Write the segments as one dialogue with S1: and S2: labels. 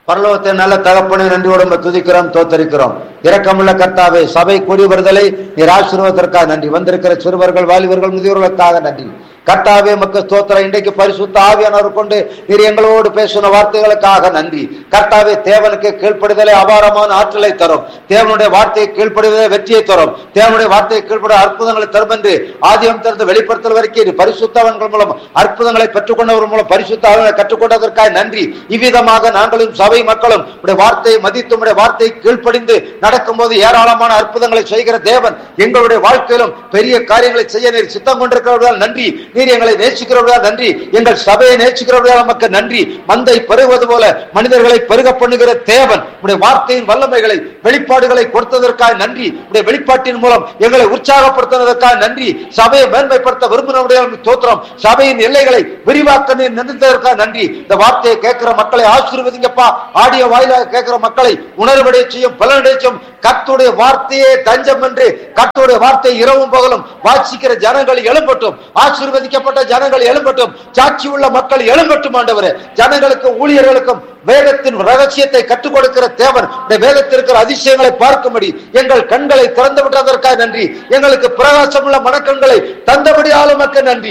S1: பரலோகத்தை நல்ல தகப்பனை நன்றியோடு உம்மை துதிக்கிறோம் தோத்தரிக்கிறோம் இரக்கமுள்ள கர்த்தாவே சபை கூடி வருதலை நீர் ஆசீர்வாதத்திற்காக நன்றி வந்திருக்கிற சிறுவர்கள் வாலிபர்கள் முதியோர்களுக்காக நன்றி கர்த்தாவே மக்கள் ஸ்தோத்திரம் இன்றைக்கு பரிசுத்த ஆவியானவர் கொண்டு நீர் எங்களோடு பேசின வார்த்தைகளுக்காக நன்றி கர்த்தாவே தேவனுக்கு கீழ்ப்படிதலை அபாரமான ஆற்றலை தரும் தேவனுடைய வார்த்தையை கீழ்ப்படிவதை வெற்றியை தரும் தேவனுடைய வார்த்தையை கீழ்ப்பட அற்புதங்களை தரும் என்று ஆதியம் திறந்து வெளிப்படுத்தல் வரைக்கும் நீ பரிசுத்தவன்கள் மூலம் அற்புதங்களை பெற்றுக்கொண்டவர் மூலம் பரிசுத்த ஆவியை கற்றுக்கொண்டதற்காக நன்றி இவ்விதமாக நாங்களும் சபை மக்களும் உடைய வார்த்தையை மதித்து உடைய வார்த்தையை கீழ்ப்படிந்து நடக்கும்போது ஏராளமான அற்புதங்களை செய்கிற தேவன் எங்களுடைய வாழ்க்கையிலும் பெரிய காரியங்களை செய்ய நீர் சித்தம் கொண்டிருக்கிறவர்களால் நன்றி நீர் எங்களை நேசிக்கிறவர்களால் நன்றி எங்கள் சபையை நேசிக்கிறவர்களால் நமக்கு நன்றி மந்தை பெருகுவது போல மனிதர்களை பெருக பண்ணுகிற தேவன் உடைய வார்த்தையின் வல்லமைகளை வெளிப்பாடுகளை கொடுத்ததற்காக நன்றி உடைய வெளிப்பாட்டின் மூலம் எங்களை உற்சாகப்படுத்தினதற்காக நன்றி சபையை மேன்மைப்படுத்த விரும்பினவுடைய தோத்திரம் சபையின் எல்லைகளை விரிவாக்க நீர் நினைத்ததற்காக நன்றி இந்த வார்த்தையை கேட்கிற மக்களை ஆசீர்வதிங்கப்பா ஆடியோ வாயிலாக கேட்கிற மக்களை உணர்வடைய செய்யும் பலனடைய செய்யும் கத்துடைய வார்த்தையே தஞ்சம் என்று கத்துடைய வார்த்தை இரவும் பகலும் வாசிக்கிற ஜனங்கள் எழும்பட்டும் ஆசீர்வதிக்கப்பட்ட ஜனங்கள் எழும்பட்டும் சாட்சி உள்ள மக்கள் எழும்பட்டும் ஆண்டவரே ஜனங்களுக்கும் ஊழியர்களுக்கும் வேதத்தின் ரகசியத்தை கற்றுக் கொடுக்கிற தேவன் இந்த வேதத்தில் இருக்கிற அதிசயங்களை பார்க்கும்படி எங்கள் கண்களை திறந்து விட்டதற்காக நன்றி எங்களுக்கு பிரகாசமுள்ள மனக்கண்களை தந்தபடியாலும் மக்கள் நன்றி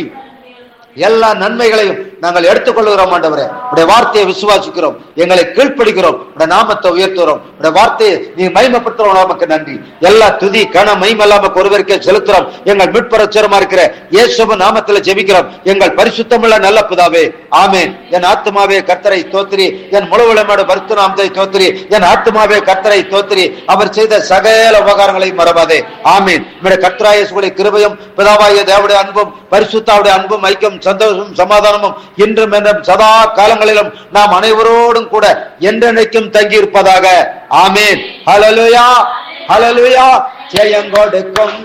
S1: எல்லா நன்மைகளையும் நாங்கள் எடுத்துக்கொள்கிறோம் ஆண்டவரே உடைய வார்த்தையை விசுவாசிக்கிறோம் எங்களை கீழ்ப்படுகிறோம் உடைய நாமத்தை உயர்த்துகிறோம் உடைய வார்த்தையை நீ மகிமைப்படுத்துறோம் நமக்கு நன்றி எல்லா துதி கன மகிமெல்லாம் ஒருவருக்கே செலுத்துறோம் எங்கள் மீட்பரச்சரமா இருக்கிற இயேசுவ நாமத்துல ஜெபிக்கிறோம் எங்கள் பரிசுத்தமுள்ள நல்ல பிதாவே ஆமென் என் ஆத்மாவே கர்த்தரை தோத்திரி என் முழுவலமோடு பரிசு நாமத்தை தோத்திரி என் ஆத்மாவே கர்த்தரை தோத்திரி அவர் செய்த சகல உபகாரங்களை மறவாதே ஆமீன் நம்முடைய கர்த்தராயசுடைய கிருபையும் பிதாவாய தேவடைய அன்பும் பரிசுத்தாவுடைய அன்பும் ஐக்கியம் சந்தோஷம் சமாதானமும் இன்றும் என்றும் சதா காலங்களிலும் நாம் அனைவரோடும் கூட என்றென்னைக்கும் தங்கி இருப்பதாக ஆமீன் ஹalleluya ஹalleluya ஜெயம் கொடுக்கும்